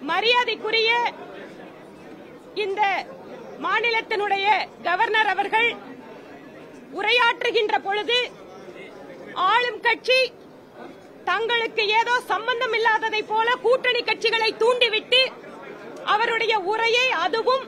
மரியாதைக்குரிய இந்த மாநிலத்தினுடைய கவர்னர் அவர்கள் உரையாற்றுகின்ற பொழுது ஆளும் கட்சி தங்களுக்கு ஏதோ சம்பந்தம் இல்லாததை போல கூட்டணி கட்சிகளை தூண்டிவிட்டு அவருடைய உரையை அதுவும்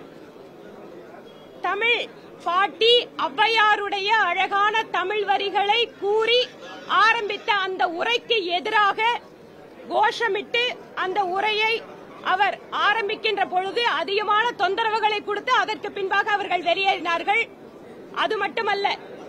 தமிழ் பாட்டி ஔவையாருடைய அழகான தமிழ் வரிகளை கூறி ஆரம்பித்த அந்த உரைக்கு எதிராக கோஷமிட்டு அந்த உரையை அவர் ஆரம்பிக்கின்ற பொழுது அதிகமான தொந்தரவுகளை கொடுத்து அதற்கு பின்பாக அவர்கள் வெளியேறினார்கள் அது மட்டுமல்ல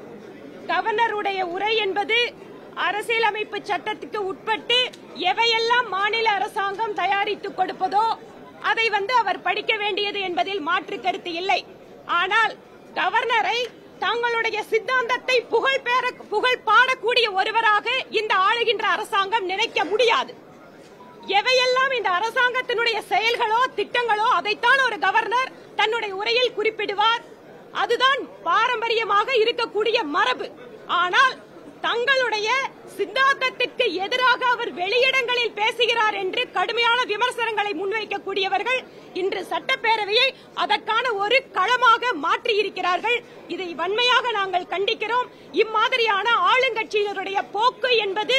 கவர்னருடைய உரை என்பது அரசியலமைப்பு சட்டத்துக்கு உட்பட்டு எவையெல்லாம் மாநில அரசாங்கம் தயாரித்துக் கொடுப்பதோ அதை வந்து அவர் படிக்க வேண்டியது என்பதில் மாற்று கருத்து இல்லை ஆனால் கவர்னரை தங்களுடைய சித்தாந்தத்தை புகழ் பேர புகழ் பாடக்கூடிய ஒருவராக இந்த ஆளுகின்ற அரசாங்கம் நினைக்க முடியாது எவையெல்லாம் இந்த அரசாங்கத்தினுடைய செயல்களோ திட்டங்களோ அதைத்தான் ஒரு கவர்னர் தன்னுடைய உரையில் குறிப்பிடுவார் அதுதான் பாரம்பரியமாக இருக்கக்கூடிய மரபு ஆனால் தங்களுடைய சித்தாந்தத்திற்கு எதிராக அவர் வெளியிடங்களில் பேசுகிறார் என்று கடுமையான விமர்சனங்களை முன்வைக்கக்கூடியவர்கள் இன்று சட்டப்பேரவையை அதற்கான ஒரு களமாக மாற்றியிருக்கிறார்கள் இதை வன்மையாக நாங்கள் கண்டிக்கிறோம் இம்மாதிரியான ஆளுங்கட்சியினருடைய போக்கு என்பது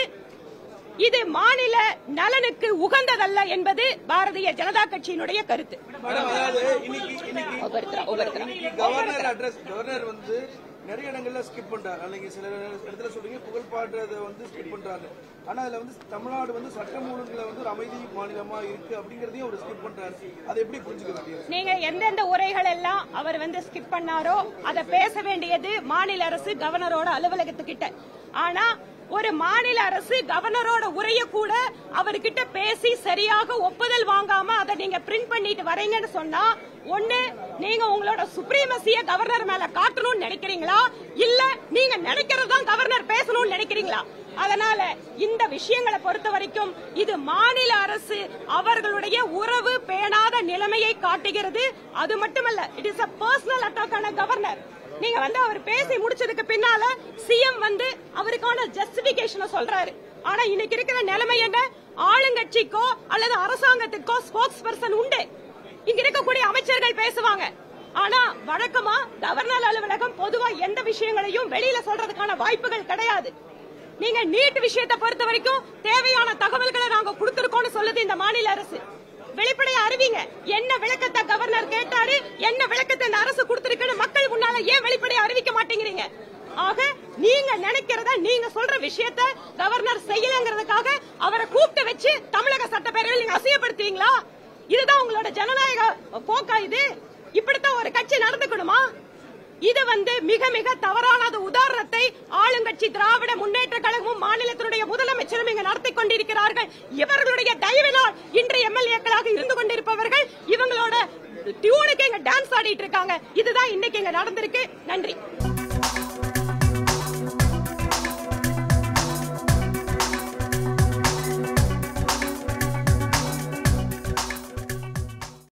இது மாநில நலனுக்கு உகந்ததல்ல என்பது பாரதிய ஜனதா கட்சியினுடைய கருத்து மேடம் அதாவது இன்னைக்கு இன்னைக்கு ஒவ்வொருத்தரா, ஒவ்வொருத்தரா. இன்னைக்கு கவர்னர் அட்ரஸ் கவர்னர் வந்து நிறைய இடங்கள்ல ஸ்கிப் பண்றாரு அன்னைக்கு சில இடத்துல சொல்றீங்க புகழ் பாடுறத வந்து ஸ்கிப் பண்றாரு ஆனா அதுல வந்து தமிழ்நாடு வந்து சட்டம் ஒழுங்குல வந்து ஒரு அமைதி மாநிலமா இருக்கு அப்படிங்கறதையும் அவர் ஸ்கிப் பண்றாரு அதை எப்படி புரிஞ்சுக்கிறது நீங்க எந்தெந்த உரைகள் எல்லாம் அவர் வந்து ஸ்கிப் பண்ணாரோ அதை பேச வேண்டியது மாநில அரசு கவர்னரோட அலுவலகத்துக்கிட்ட ஆனா ஒரு மாநில அரசு கவர்னரோட உரைய கூட அவர்கிட்ட பேசி சரியாக ஒப்புதல் வாங்காம அதை நீங்க பிரிண்ட் பண்ணிட்டு வரீங்கன்னு சொன்னா ஒண்ணு நீங்க உங்களோட சுப்ரீமசிய கவர்னர் மேல காட்டணும்னு நினைக்கிறீங்களா இல்ல நீங்க நினைக்கிறது தான் கவர்னர் பேசணும்னு நினைக்கிறீங்களா அதனால இந்த விஷயங்களை பொறுத்த வரைக்கும் இது மாநில அரசு அவர்களுடைய உறவு பேணாத நிலைமையை காட்டுகிறது அது மட்டுமல்ல it is a personal attack ஆன கவர்னர் நீங்க வந்து அவர் பேசி முடிச்சதுக்கு பின்னால சிஎம் வந்து அவருக்கான ஜஸ்டிபிகேஷனை சொல்றாரு ஆனா இன்னைக்கு இருக்கிற நிலைமை என்ன ஆளுங்கட்சிக்கோ அல்லது அரசாங்கத்திற்கோ ஸ்போக்ஸ் பர்சன் உண்டு இங்க இருக்கக்கூடிய அமைச்சர்கள் பேசுவாங்க ஆனா வழக்கமா கவர்னர் அலுவலகம் பொதுவா எந்த விஷயங்களையும் வெளியில சொல்றதுக்கான வாய்ப்புகள் கிடையாது நீங்க நீட் விஷயத்தை பொறுத்த வரைக்கும் தேவையான தகவல்களை நாங்க கொடுத்திருக்கோம்னு சொல்லுது இந்த மாநில அரசு வெளிப்படையா அறிவிங்க என்ன விளக்கத்தை கவர்னர் கேட்டாரு என்ன விளக்கத்தை இந்த அரசு கொடுத்திருக்குன்னு மக்கள் முன்னால ஏன் வெளிப்படையா அறிவிக்க மாட்டேங்கிறீங்க ஆக நீங்க நினைக்கிறத நீங்க சொல்ற விஷயத்த கவர்னர் செய்யலங்கிறதுக்காக அவரை கூப்பிட்டு வச்சு தமிழக சட்டப்பேரவையில் நீங்க அசியப்படுத்துவீங்களா இதுதான் உங்களோட ஜனநாயக போக்கா இது இப்படித்தான் ஒரு கட்சி நடந்துக்கணுமா இது வந்து மிக மிக தவறானது உதாரணத்தை ஆளுங்கட்சி திராவிட முன்னேற்ற கழகமும் மாநிலத்தினுடைய முதலமைச்சரும் இங்கு நடத்தி கொண்டிருக்கிறார்கள் இவர்களுடைய தயவினால் இன்று எம்எல்ஏக்களாக இருந்து கொண்டிருப்பவர்கள் இவங்களோட டியூனுக்கு இங்க டான்ஸ் ஆடிட்டு இருக்காங்க இதுதான் இன்னைக்கு இங்க நடந்திருக்கு நன்றி